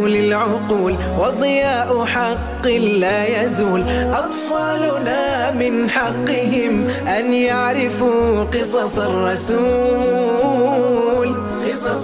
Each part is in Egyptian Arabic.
للعقول وضياء حق لا يزول أطفالنا من حقهم أن يعرفوا قصص الرسول قصص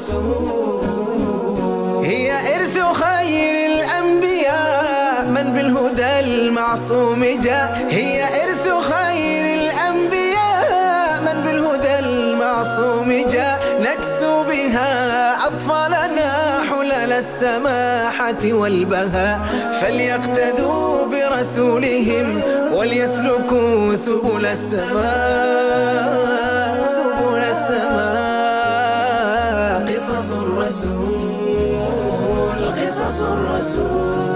الرسول هي إرث خير الأنبياء من بالهدى المعصوم جاء هي إرث خير الأنبياء من بالهدى المعصوم جاء نكسو بها أطفالنا حلل السماحة والبهاء فليقتدوا برسولهم وليسلكوا سبل السماء سبل السماء قصص الرسول قصص الرسول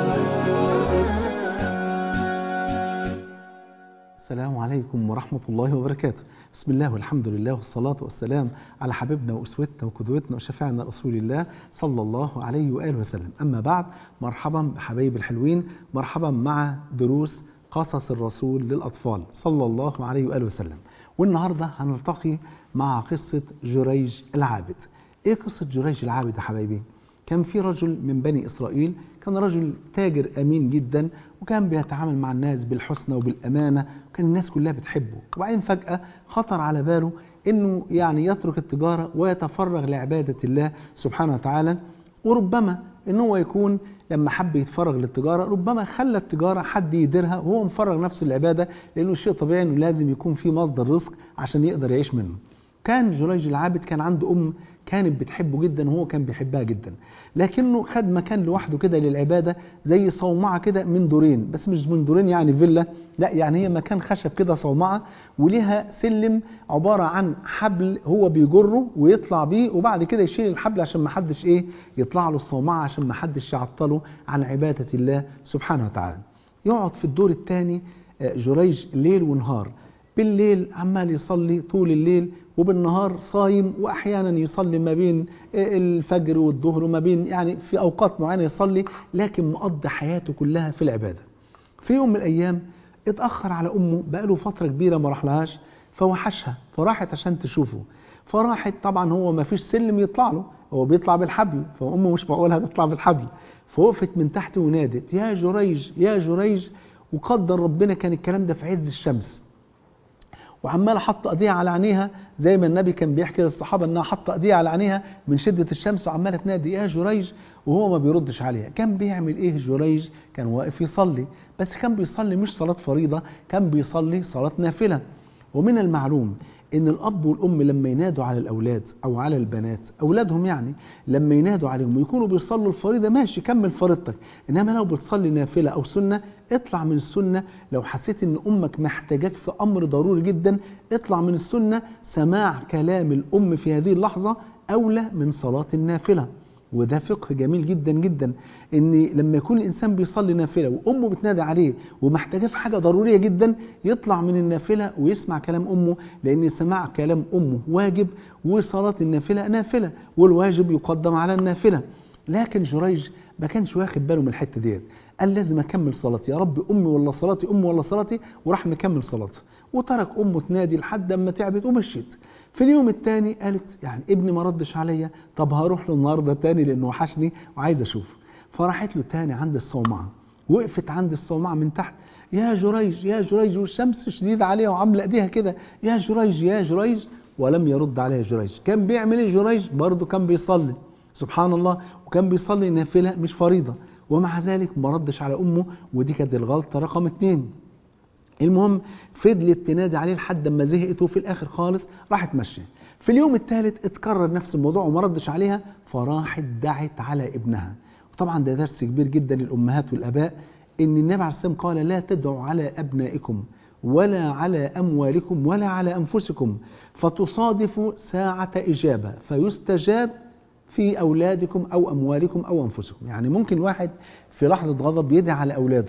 السلام عليكم ورحمة الله وبركاته بسم الله والحمد لله والصلاة والسلام على حبيبنا وأسوتنا وقدوتنا وشفيعنا رسول الله صلى الله عليه وآله وسلم أما بعد مرحبا بحبايب الحلوين مرحبا مع دروس قصص الرسول للأطفال صلى الله عليه وآله وسلم والنهاردة هنلتقي مع قصة جريج العابد إيه قصة جريج العابد يا حبايبي؟ كان في رجل من بني إسرائيل كان رجل تاجر أمين جدا وكان بيتعامل مع الناس بالحسنى وبالأمانة وكان الناس كلها بتحبه وبعدين فجأة خطر على باله أنه يعني يترك التجارة ويتفرغ لعبادة الله سبحانه وتعالى وربما ان هو يكون لما حب يتفرغ للتجاره ربما خلى التجاره حد يديرها وهو مفرغ نفسه للعباده لانه شيء طبيعي انه لازم يكون في مصدر رزق عشان يقدر يعيش منه. كان جريج العابد كان عنده ام كانت بتحبه جدا وهو كان بيحبها جدا لكنه خد مكان لوحده كده للعباده زي صومعه كده من دورين بس مش من دورين يعني فيلا لا يعني هي مكان خشب كده صومعه وليها سلم عباره عن حبل هو بيجره ويطلع بيه وبعد كده يشيل الحبل عشان ما حدش ايه يطلع له الصومعه عشان ما حدش يعطله عن عباده الله سبحانه وتعالى يقعد في الدور الثاني جريج ليل ونهار بالليل عمال يصلي طول الليل وبالنهار صايم واحيانا يصلي ما بين الفجر والظهر وما بين يعني في اوقات معينه يصلي لكن مقضي حياته كلها في العباده. في يوم من الايام اتاخر على امه بقاله فتره كبيره ما راحلهاش فوحشها فراحت عشان تشوفه فراحت طبعا هو ما فيش سلم يطلع له هو بيطلع بالحبل فامه مش معقولها تطلع بالحبل فوقفت من تحت ونادت يا جريج يا جريج وقدر ربنا كان الكلام ده في عز الشمس وعماله حاطه ايديها على عينيها زي ما النبي كان بيحكي للصحابه انها حاطه ايديها على عينيها من شده الشمس وعماله تنادي يا جريج وهو ما بيردش عليها كان بيعمل ايه جريج كان واقف يصلي بس كان بيصلي مش صلاه فريضه كان بيصلي صلاه نافله ومن المعلوم ان الاب والام لما ينادوا على الاولاد او على البنات اولادهم يعني لما ينادوا عليهم ويكونوا بيصلوا الفريضه ماشي كمل فريضتك انما لو بتصلي نافله او سنه اطلع من السنه لو حسيت ان امك محتاجاك في امر ضروري جدا اطلع من السنه سماع كلام الام في هذه اللحظه اولى من صلاه النافله وده فقه جميل جدا جدا ان لما يكون الانسان بيصلي نافله وامه بتنادي عليه ومحتاجاه في حاجه ضروريه جدا يطلع من النافله ويسمع كلام امه لان سماع كلام امه واجب وصلاه النافله نافله والواجب يقدم على النافله لكن جريج ما كانش واخد باله من الحته ديت قال لازم اكمل صلاتي يا رب امي ولا صلاتي امي ولا صلاتي وراح مكمل صلاته وترك امه تنادي لحد اما تعبت ومشيت في اليوم الثاني قالت يعني ابني ما ردش عليا طب هروح له النهارده تاني لانه وحشني وعايز اشوفه فراحت له تاني عند الصومعه وقفت عند الصومعه من تحت يا جريج يا جريج والشمس شديدة عليها وعامله ايديها كده يا جريج يا جريج ولم يرد عليها جريج كان بيعمل ايه جريج برضه كان بيصلي سبحان الله وكان بيصلي نافله مش فريضه ومع ذلك ما ردش على امه ودي كانت الغلطه رقم اتنين المهم فضلت تنادي عليه لحد ما زهقت وفي الاخر خالص راحت ماشيه في اليوم الثالث اتكرر نفس الموضوع وما ردش عليها فراحت دعت على ابنها وطبعا ده درس كبير جدا للامهات والاباء ان النبي عليه الصلاه والسلام قال لا تدعوا على ابنائكم ولا على اموالكم ولا على انفسكم فتصادفوا ساعه اجابه فيستجاب في اولادكم او اموالكم او انفسكم يعني ممكن واحد في لحظه غضب يدعي على اولاده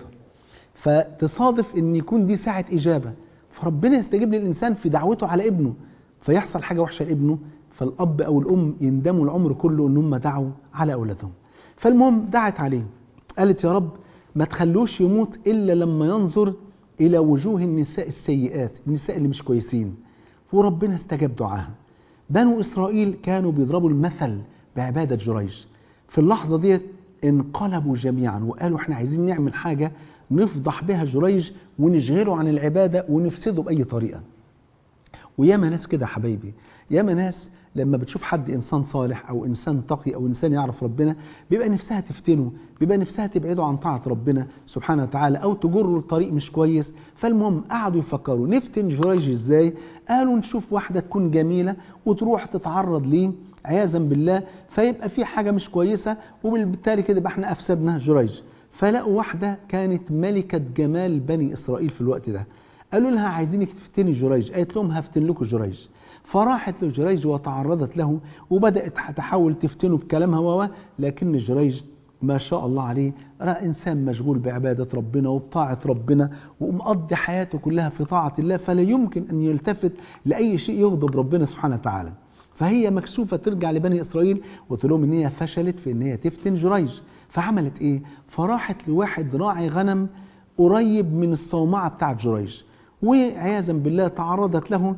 فتصادف ان يكون دي ساعه اجابه فربنا يستجيب للانسان في دعوته على ابنه فيحصل حاجه وحشه لابنه فالاب او الام يندموا العمر كله ان هم دعوا على اولادهم فالمهم دعت عليه قالت يا رب ما تخلوش يموت الا لما ينظر الى وجوه النساء السيئات النساء اللي مش كويسين وربنا استجاب دعاها بنو اسرائيل كانوا بيضربوا المثل بعباده جريج في اللحظه ديت انقلبوا جميعا وقالوا احنا عايزين نعمل حاجة نفضح بها جريج ونشغله عن العبادة ونفسده بأي طريقة وياما ناس كده يا حبايبي ياما ناس لما بتشوف حد انسان صالح او انسان تقي او انسان يعرف ربنا بيبقى نفسها تفتنه بيبقى نفسها تبعده عن طاعه ربنا سبحانه وتعالى او تجره لطريق مش كويس فالمهم قعدوا يفكروا نفتن جريج ازاي قالوا نشوف واحده تكون جميله وتروح تتعرض ليه عياذا بالله فيبقى في حاجه مش كويسه وبالتالي كده يبقى احنا افسدنا جريج فلقوا واحده كانت ملكه جمال بني اسرائيل في الوقت ده قالوا لها عايزينك تفتني جريج قالت لهم هفتن لكم جريج فراحت لجريج وتعرضت له وبدأت تحاول تفتنه بكلامها و لكن جريج ما شاء الله عليه رأى إنسان مشغول بعبادة ربنا وبطاعة ربنا ومقضي حياته كلها في طاعة الله فلا يمكن أن يلتفت لأي شيء يغضب ربنا سبحانه وتعالى فهي مكسوفة ترجع لبني إسرائيل وتقول لهم إن هي فشلت في إن هي تفتن جريج فعملت إيه؟ فراحت لواحد راعي غنم قريب من الصومعة بتاعت جريج وعياذا بالله تعرضت له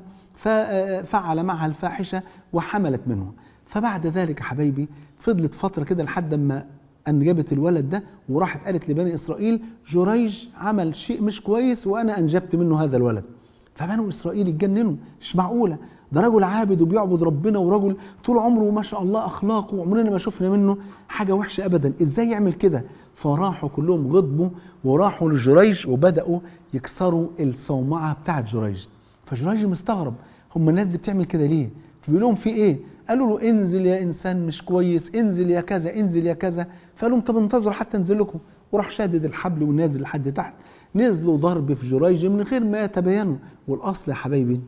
ففعل معها الفاحشة وحملت منه فبعد ذلك يا حبايبي فضلت فترة كده لحد ما أنجبت الولد ده وراحت قالت لبني إسرائيل جريج عمل شيء مش كويس وأنا أنجبت منه هذا الولد فبنو إسرائيل اتجننوا مش معقولة ده رجل عابد وبيعبد ربنا ورجل طول عمره ما شاء الله أخلاقه وعمرنا ما شفنا منه حاجة وحشة أبدا إزاي يعمل كده فراحوا كلهم غضبوا وراحوا لجريج وبدأوا يكسروا الصومعة بتاعت جريج فجريج مستغرب هم الناس دي بتعمل كده ليه فبيقول لهم في ايه قالوا له انزل يا انسان مش كويس انزل يا كذا انزل يا كذا فقال لهم طب انتظروا حتى انزل لكم وراح شادد الحبل ونازل لحد تحت نزلوا ضرب في جريج من غير ما يتبينوا والاصل يا حبايبي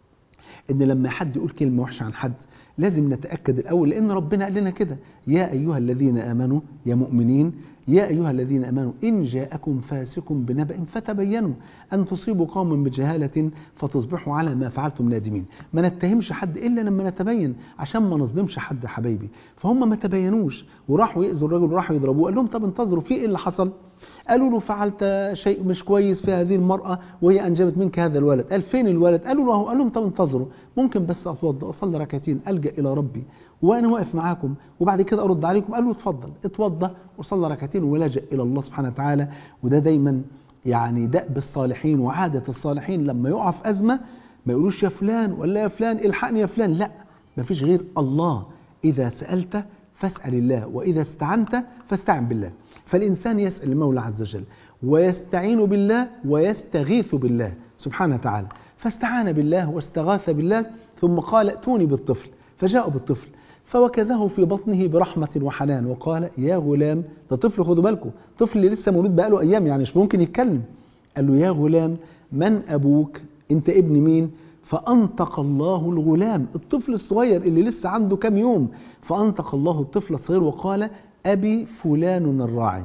ان لما حد يقول كلمه وحشه عن حد لازم نتاكد الاول لان ربنا قال لنا كده يا ايها الذين امنوا يا مؤمنين يا أيها الذين أمنوا إن جاءكم فاسق بنبأ فتبينوا أن تصيبوا قوما بجهالة فتصبحوا على ما فعلتم نادمين ما نتهمش حد إلا لما نتبين عشان ما نظلمش حد حبايبي فهم ما تبينوش وراحوا يأذوا الرجل وراحوا يضربوه قال لهم طب انتظروا في إيه اللي حصل قالوا له فعلت شيء مش كويس في هذه المرأة وهي أنجبت منك هذا الولد قال فين الولد قالوا له قال لهم طب انتظروا ممكن بس أتوضأ أصلي ركعتين ألجأ إلى ربي وأنا واقف معاكم وبعد كده أرد عليكم قال له اتفضل اتوضأ وصلى ركعتين ولجأ إلى الله سبحانه وتعالى وده دايما يعني دأب الصالحين وعادة الصالحين لما يقع في أزمة ما يقولوش يا فلان ولا يا فلان الحقني يا فلان لا ما فيش غير الله إذا سألت فاسأل الله وإذا استعنت فاستعن بالله فالإنسان يسأل المولى عز وجل ويستعين بالله ويستغيث بالله سبحانه وتعالى فاستعان بالله واستغاث بالله ثم قال ائتوني بالطفل فجاءوا بالطفل فوكزه في بطنه برحمة وحنان وقال يا غلام ده طفل خدوا بالكم طفل لسه مولود بقاله أيام يعني مش ممكن يتكلم قال له يا غلام من أبوك أنت ابن مين فأنطق الله الغلام الطفل الصغير اللي لسه عنده كام يوم فأنطق الله الطفل الصغير وقال أبي فلان الراعي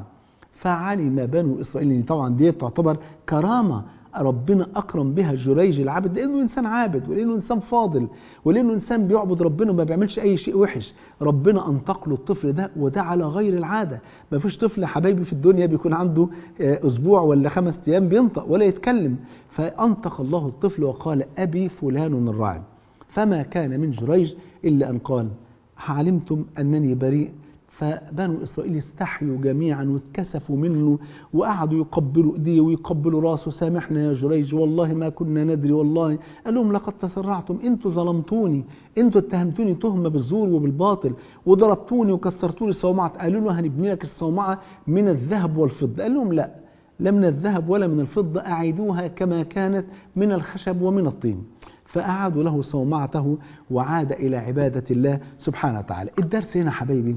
فعلم بنو إسرائيل طبعا دي تعتبر كرامة ربنا أكرم بها جريج العبد لأنه إنسان عابد ولأنه إنسان فاضل ولأنه إنسان بيعبد ربنا وما بيعملش أي شيء وحش ربنا أنطق له الطفل ده وده على غير العادة ما فيش طفل حبايبي في الدنيا بيكون عنده أسبوع ولا خمس أيام بينطق ولا يتكلم فأنطق الله الطفل وقال أبي فلان الراعي فما كان من جريج إلا أن قال علمتم أنني بريء فبنو إسرائيل استحيوا جميعا واتكسفوا منه وقعدوا يقبلوا ايديه ويقبلوا راسه سامحنا يا جريج والله ما كنا ندري والله قال لهم لقد تسرعتم انتوا ظلمتوني انتوا اتهمتوني تهمه بالزور وبالباطل وضربتوني وكسرتوني الصومعه قالوا له هنبني لك الصومعه من الذهب والفضه قال لهم لا لا من الذهب ولا من الفضه اعيدوها كما كانت من الخشب ومن الطين فأعادوا له صومعته وعاد إلى عبادة الله سبحانه وتعالى الدرس هنا حبايبي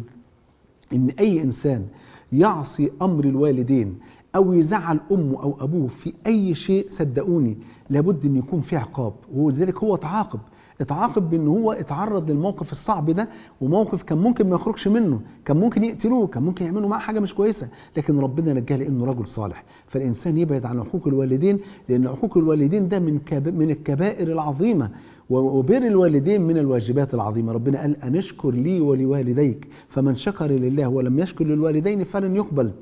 ان اي انسان يعصي امر الوالدين او يزعل امه او ابوه في اي شيء صدقوني لابد ان يكون في عقاب ولذلك هو اتعاقب اتعاقب بان هو اتعرض للموقف الصعب ده وموقف كان ممكن ما يخرجش منه كان ممكن يقتلوه كان ممكن يعملوا معاه حاجه مش كويسه لكن ربنا نجاه لانه رجل صالح فالانسان يبعد عن عقوق الوالدين لان عقوق الوالدين ده من من الكبائر العظيمه وبر الوالدين من الواجبات العظيمة ربنا قال أن اشكر لي ولوالديك فمن شكر لله ولم يشكر للوالدين فلن يقبل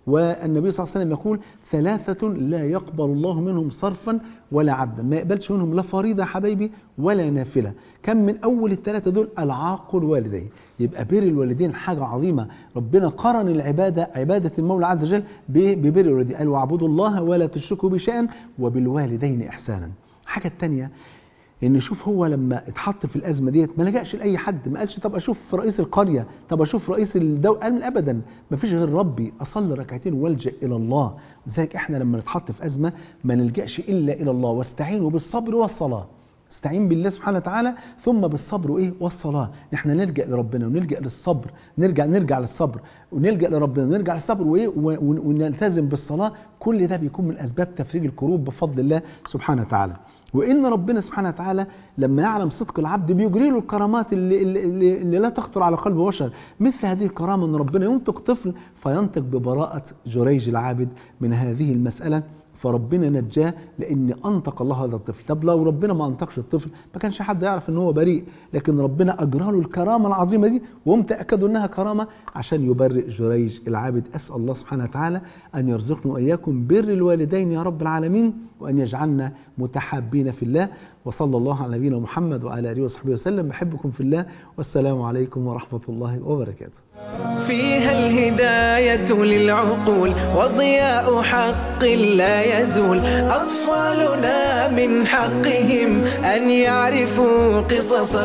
والنبي صلى الله عليه وسلم يقول ثلاثة لا يقبل الله منهم صرفا ولا عبدا ما يقبلش منهم لا فريضة يا حبايبي ولا نافلة كم من أول الثلاثة دول العاق الوالدين يبقى بر الوالدين حاجة عظيمة ربنا قرن العبادة عبادة المولى عز وجل ببر الوالدين قال واعبدوا الله ولا تشركوا بشيئا وبالوالدين إحسانا الحاجة الثانية ان شوف هو لما اتحط في الازمه ديت ما لجاش لاي حد ما قالش طب اشوف رئيس القريه طب اشوف رئيس الدوله قال ابدا ما فيش غير ربي اصلي ركعتين والجا الى الله لذلك احنا لما نتحط في ازمه ما نلجاش الا الى الله واستعينوا بالصبر والصلاه استعين بالله سبحانه وتعالى ثم بالصبر وايه والصلاه نحن نلجا لربنا ونلجا للصبر نرجع نرجع للصبر ونلجا لربنا ونرجع للصبر وايه ونلتزم بالصلاه كل ده بيكون من اسباب تفريج الكروب بفضل الله سبحانه وتعالى وان ربنا سبحانه وتعالى لما يعلم صدق العبد بيجري له الكرامات اللي, اللي, اللي لا تخطر على قلب بشر مثل هذه الكرامه ان ربنا ينطق طفل فينطق ببراءه جريج العابد من هذه المساله فربنا نجاه لان انطق الله هذا الطفل طب لو ربنا ما انطقش الطفل ما كانش حد يعرف ان هو بريء لكن ربنا اجرى له الكرامه العظيمه دي وهم تاكدوا انها كرامه عشان يبرئ جريج العابد اسال الله سبحانه وتعالى ان يرزقنا واياكم بر الوالدين يا رب العالمين وان يجعلنا متحابين في الله وصلى الله على نبينا محمد وعلى اله وصحبه وسلم بحبكم في الله والسلام عليكم ورحمه الله وبركاته فيها الهداية للعقول وضياء حق لا يزول أطفالنا من حقهم أن يعرفوا قصص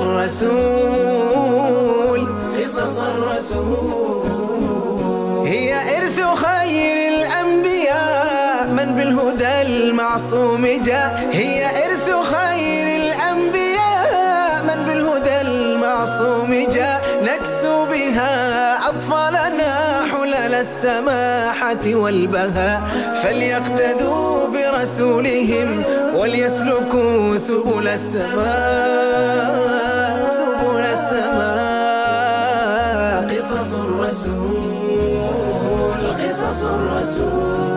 الرسول قصص الرسول هي إرث خير الأنبياء من بالهدى المعصوم جاء هي إرث خير الأنبياء من بالهدى المعصوم جاء نكسو بها أطفالنا حلل السماحة والبهاء فليقتدوا برسولهم وليسلكوا سبل السماء سبل السماء قصص الرسول قصص الرسول